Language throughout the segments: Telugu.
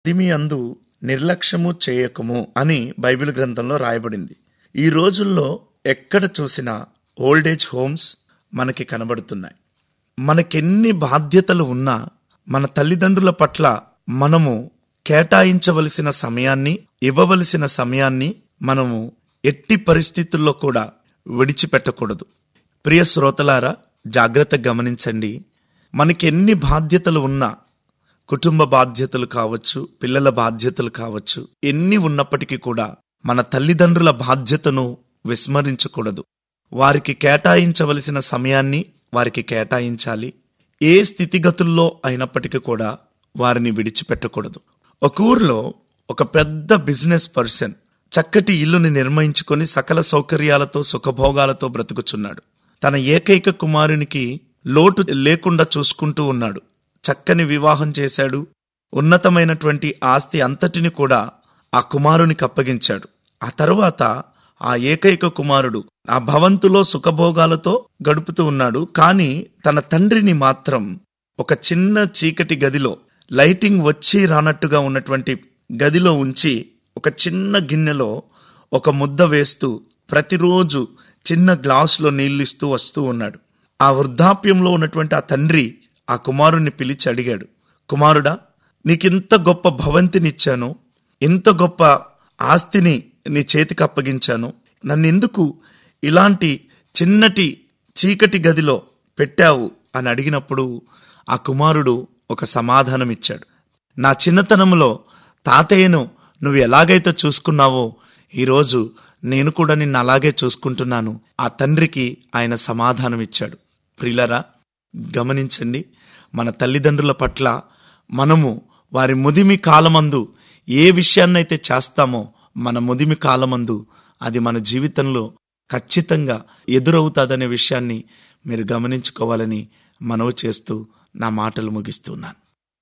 దిమి అందు నిర్లక్ష్యము చేయకము అని బైబిల్ గ్రంథంలో రాయబడింది ఈ రోజుల్లో ఎక్కడ చూసినా ఓల్డేజ్ హోమ్స్ మనకి కనబడుతున్నాయి మనకెన్ని బాధ్యతలు ఉన్నా మన తల్లిదండ్రుల పట్ల మనము కేటాయించవలసిన సమయాన్ని ఇవ్వవలసిన సమయాన్ని మనము ఎట్టి పరిస్థితుల్లో కూడా విడిచిపెట్టకూడదు ప్రియ శ్రోతలారా జాగ్రత్త గమనించండి మనకి ఎన్ని బాధ్యతలు ఉన్నా కుటుంబ బాధ్యతలు కావచ్చు పిల్లల బాధ్యతలు కావచ్చు ఎన్ని ఉన్నప్పటికీ కూడా మన తల్లిదండ్రుల బాధ్యతను విస్మరించకూడదు వారికి కేటాయించవలసిన సమయాన్ని వారికి కేటాయించాలి ఏ స్థితిగతుల్లో అయినప్పటికీ కూడా వారిని విడిచిపెట్టకూడదు ఒక ఊర్లో ఒక పెద్ద బిజినెస్ పర్సన్ చక్కటి ఇల్లుని నిర్మించుకొని సకల సౌకర్యాలతో సుఖభోగాలతో బ్రతుకుచున్నాడు తన ఏకైక కుమారునికి లోటు లేకుండా చూసుకుంటూ ఉన్నాడు చక్కని వివాహం చేశాడు ఉన్నతమైనటువంటి ఆస్తి అంతటిని కూడా ఆ కుమారునికి అప్పగించాడు ఆ తరువాత ఆ ఏకైక కుమారుడు ఆ భవంతులో సుఖభోగాలతో గడుపుతూ ఉన్నాడు కానీ తన తండ్రిని మాత్రం ఒక చిన్న చీకటి గదిలో లైటింగ్ వచ్చి రానట్టుగా ఉన్నటువంటి గదిలో ఉంచి ఒక చిన్న గిన్నెలో ఒక ముద్ద వేస్తూ ప్రతిరోజు చిన్న గ్లాసులో నీళ్ళిస్తూ వస్తూ ఉన్నాడు ఆ వృద్ధాప్యంలో ఉన్నటువంటి ఆ తండ్రి ఆ కుమారుణ్ణి పిలిచి అడిగాడు కుమారుడా నీకింత గొప్ప భవంతినిచ్చాను ఇంత గొప్ప ఆస్తిని నీ చేతికి అప్పగించాను నన్నెందుకు ఇలాంటి చిన్నటి చీకటి గదిలో పెట్టావు అని అడిగినప్పుడు ఆ కుమారుడు ఒక సమాధానం ఇచ్చాడు నా చిన్నతనంలో తాతయ్యను నువ్వు ఎలాగైతే చూసుకున్నావో ఈరోజు నేను కూడా నిన్ను అలాగే చూసుకుంటున్నాను ఆ తండ్రికి ఆయన సమాధానం ఇచ్చాడు ప్రిలరా గమనించండి మన తల్లిదండ్రుల పట్ల మనము వారి ముదిమి కాలమందు ఏ విషయాన్నైతే చేస్తామో మన ముదిమి కాలమందు అది మన జీవితంలో ఖచ్చితంగా ఎదురవుతాదనే విషయాన్ని మీరు గమనించుకోవాలని మనవి చేస్తూ నా మాటలు ముగిస్తున్నాను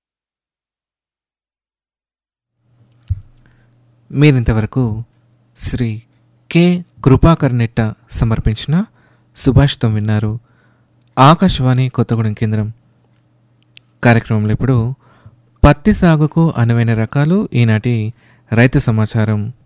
మీరింతవరకు శ్రీ కె కృపాకర్ నెట్ట సమర్పించిన సుభాషితం విన్నారు ఆకాశవాణి కొత్తగూడెం కేంద్రం కార్యక్రమంలో ఇప్పుడు పత్తి సాగుకు అనువైన రకాలు ఈనాటి రైతు సమాచారం